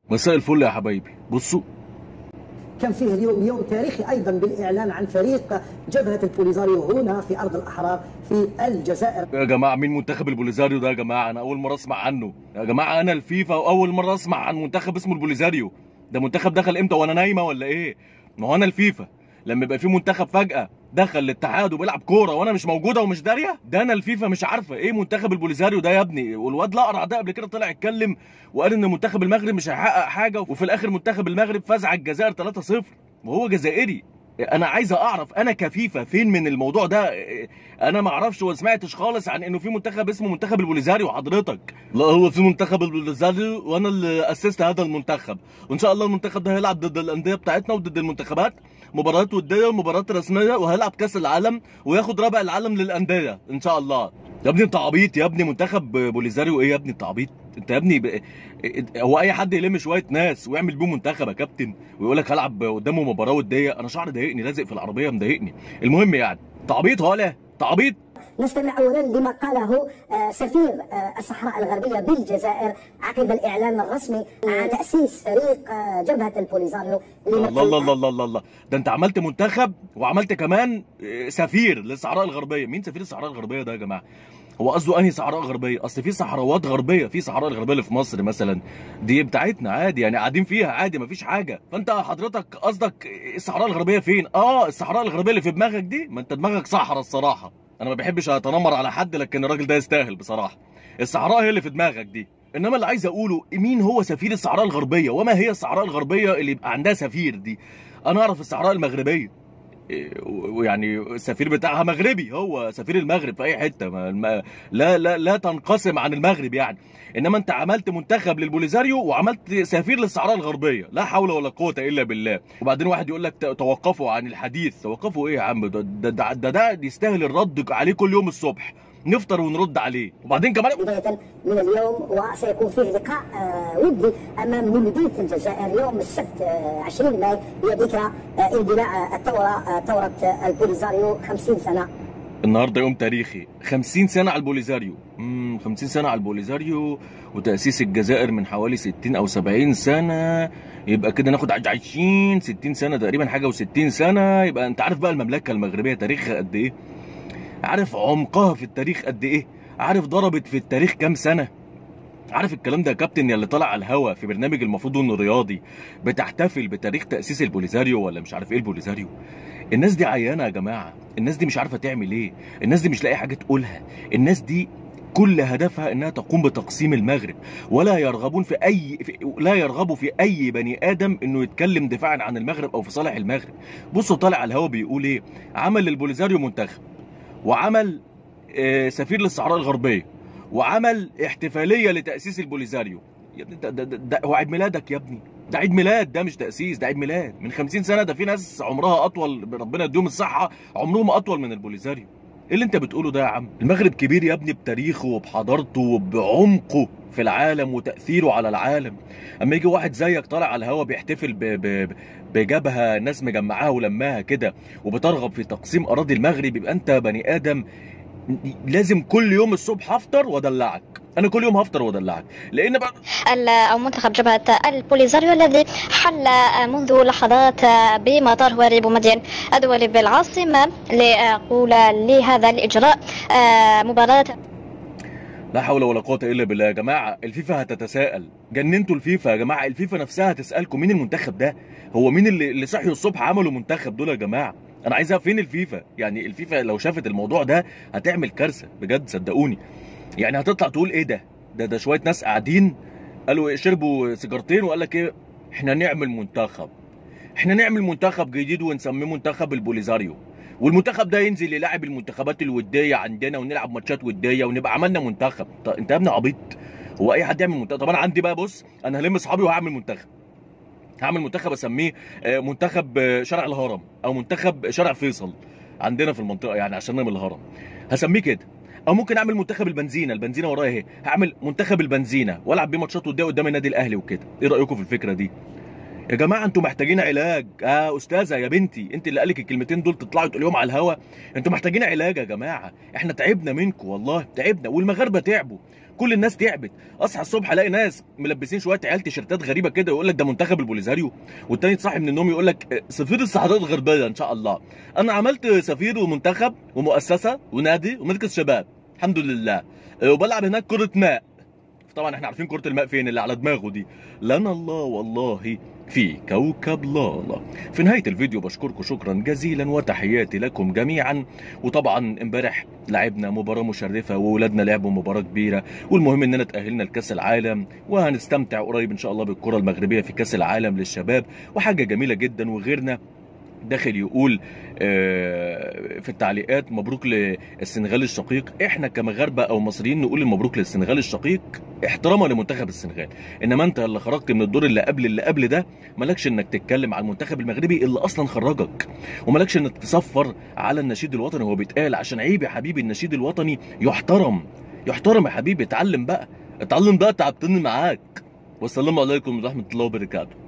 مساء الفل يا حبايبي بصوا كان فيه اليوم يوم تاريخي ايضا بالاعلان عن فريق جبهه البوليزاريو هنا في ارض الاحرار في الجزائر يا جماعه مين منتخب البوليزاريو ده يا جماعه انا اول مره اسمع عنه يا جماعه انا الفيفا واول مره اسمع عن منتخب اسمه البوليزاريو ده منتخب دخل امتى وانا نايمه ولا ايه ما هو انا الفيفا لما يبقى في منتخب فجاه دخل الاتحاد وبيلعب كوره وانا مش موجوده ومش داريه ده انا الفيفا مش عارفه ايه منتخب البوليزاريو ده يا ابني والواد الاقرع ده قبل كده طلع اتكلم وقال ان منتخب المغرب مش هيحقق حاجه وفي الاخر منتخب المغرب فاز على الجزائر 3-0 وهو جزائري انا عايز اعرف انا كفيفا فين من الموضوع ده انا ما اعرفش وما سمعتش خالص عن انه في منتخب اسمه منتخب البوليزاريو حضرتك لا هو في منتخب البوليزاريو وانا اللي اسست هذا المنتخب وان شاء الله المنتخب ده هيلعب ضد الانديه بتاعتنا وضد المنتخبات مباريات وديه ومباريات رسميه وهيلعب كاس العالم وياخد رابع العالم للانديه ان شاء الله يا ابني انت عبيط يا ابني منتخب بوليزاريو ايه يا ابني انت عبيط انت يا ابني ب... هو اي حد يلم شويه ناس ويعمل بيهم منتخب يا كابتن ويقول لك هلعب قدامه مباراه وديه انا شعري ضايقني لازق في العربيه مضايقني المهم يعني تعبيط ولا تعبيط نستمع اولا لما قاله سفير الصحراء الغربيه بالجزائر عقب الاعلان الرسمي عن تاسيس فريق جبهه البوليزاريو الله الله الله الله الله ده انت عملت منتخب وعملت كمان سفير للصحراء الغربيه مين سفير الصحراء الغربيه ده يا جماعه هو قصده انهي صحراء غربيه اصل في صحراوات غربيه في صحراء الغربيه اللي في مصر مثلا دي بتاعتنا عادي يعني قاعدين فيها عادي مفيش حاجه فانت حضرتك قصدك الصحراء الغربيه فين اه الصحراء الغربيه اللي في دماغك دي ما انت دماغك صحراء الصراحه انا ما بحبش اتنمر على حد لكن الراجل ده يستاهل بصراحه الصحراء هي اللي في دماغك دي انما اللي عايز اقوله مين هو سفير الصحراء الغربيه وما هي الصحراء الغربيه اللي يبقى عندها سفير دي انا اعرف الصحراء المغربيه ويعني السفير بتاعها مغربي هو سفير المغرب في اي حته ما لا لا لا تنقسم عن المغرب يعني انما انت عملت منتخب للبوليزاريو وعملت سفير للصحراء الغربيه لا حول ولا قوه الا بالله وبعدين واحد يقول لك توقفوا عن الحديث توقفوا ايه يا عم ده ده ده, ده, ده يستاهل الرد عليه كل يوم الصبح نفطر ونرد عليه وبعدين كمان بداية من اليوم وسيكون فيه لقاء ودي أمام مولودية الجزائر يوم السبت 20 ماي هي ذكرى اندلاع الثورة ثورة البوليزاريو 50 سنة النهارده يوم تاريخي 50 سنه على البوليزاريو امم 50 سنه على البوليزاريو وتاسيس الجزائر من حوالي 60 او 70 سنه يبقى كده ناخد 20 60 سنه تقريبا حاجه و60 سنه يبقى انت عارف بقى المملكه المغربيه تاريخها قد ايه عارف عمقها في التاريخ قد ايه عارف ضربت في التاريخ كام سنه عارف الكلام ده يا كابتن يا اللي طالع على الهوا في برنامج المفروض انه رياضي بتحتفل بتاريخ تاسيس البوليزاريو ولا مش عارف ايه البوليزاريو الناس دي عيانه يا جماعه الناس دي مش عارفه تعمل ايه الناس دي مش لاقي حاجه تقولها الناس دي كل هدفها انها تقوم بتقسيم المغرب ولا يرغبون في اي في لا يرغبوا في اي بني ادم انه يتكلم دفاعا عن المغرب او في صالح المغرب بصوا طالع على الهوا بيقول ايه عمل للبوليزاريو منتخب وعمل آه سفير للصحراء الغربيه وعمل احتفاليه لتاسيس البوليزاريو يا ابني ده, ده, ده, ده هو عيد ميلادك يا ابني ده عيد ميلاد ده مش تاسيس ده عيد ميلاد من 50 سنه ده في ناس عمرها اطول ربنا يديهم الصحه عمرهم اطول من البوليزاريو ايه اللي انت بتقوله ده يا عم المغرب كبير يا ابني بتاريخه وبحضارته وبعمقه في العالم وتاثيره على العالم اما يجي واحد زيك طالع على الهوا بيحتفل ب... ب... بجبهه ناس مجمعاها ولماها كده وبترغب في تقسيم اراضي المغرب يبقى انت بني ادم لازم كل يوم الصبح افطر وادلعك انا كل يوم هفطر وادلعك لان بقى او منتخب جبهه البوليزاريو الذي حل منذ لحظات بمطار هواري بومدين الدولي بالعاصمه ليقول لهذا الاجراء مباراه لا حول ولا قوه الا بالله يا جماعه الفيفا هتتساءل جننتوا الفيفا يا جماعه الفيفا نفسها هتسالكم مين المنتخب ده هو مين اللي, اللي صحيوا الصبح عملوا منتخب دول يا جماعه انا عايزها فين الفيفا يعني الفيفا لو شافت الموضوع ده هتعمل كارثه بجد صدقوني يعني هتطلع تقول ايه ده ده ده شويه ناس قاعدين قالوا شربوا سيجارتين وقال لك ايه احنا نعمل منتخب احنا نعمل منتخب جديد ونسميه منتخب البوليزاريو والمنتخب ده ينزل يلاعب المنتخبات الوديه عندنا ونلعب ماتشات وديه ونبقى عملنا منتخب طب انت يا ابني عبيط هو اي حد يعمل منتخب طب انا عندي بقى بص انا هلم اصحابي وهعمل منتخب هعمل منتخب اسميه منتخب شارع الهرم او منتخب شارع فيصل عندنا في المنطقه يعني عشان نعمل الهرم هسميه كده او ممكن اعمل منتخب البنزينه البنزينه ورايا اهي هعمل منتخب البنزينه والعب بيه ماتشات وديه قدام النادي الاهلي وكده ايه رايكم في الفكره دي يا جماعه انتوا محتاجين علاج اه استاذه يا بنتي انت اللي قالك الكلمتين دول تطلعوا تقوليهم على الهوا انتوا محتاجين علاج يا جماعه احنا تعبنا منكم والله تعبنا والمغاربه تعبوا كل الناس تعبت اصحى الصبح الاقي ناس ملبسين شويه عيال تيشيرتات غريبه كده يقول لك ده منتخب البوليزاريو والتاني تصحي من النوم يقول لك سفير الصحراء الغربيه ان شاء الله انا عملت سفير ومنتخب ومؤسسه ونادي ومركز شباب الحمد لله اه، وبلعب هناك كره ماء طبعا احنا عارفين كره الماء فين اللي على دماغه دي لنا الله والله في كوكب لالا في نهايه الفيديو بشكركم شكرا جزيلا وتحياتي لكم جميعا وطبعا امبارح لعبنا مباراه مشرفه وولادنا لعبوا مباراه كبيره والمهم اننا تاهلنا لكاس العالم وهنستمتع قريب ان شاء الله بالكره المغربيه في كاس العالم للشباب وحاجه جميله جدا وغيرنا داخل يقول آه، في التعليقات مبروك للسنغال الشقيق احنا كمغاربه او مصريين نقول مبروك للسنغال الشقيق احتراما لمنتخب السنغال انما انت اللي خرجت من الدور اللي قبل اللي قبل ده مالكش انك تتكلم على المنتخب المغربي اللي اصلا خرجك ومالكش انك تصفر على النشيد الوطني وهو بيتقال عشان عيب يا حبيبي النشيد الوطني يحترم يحترم يا حبيبي اتعلم بقى اتعلم بقى تعبتني معاك والسلام عليكم ورحمه الله وبركاته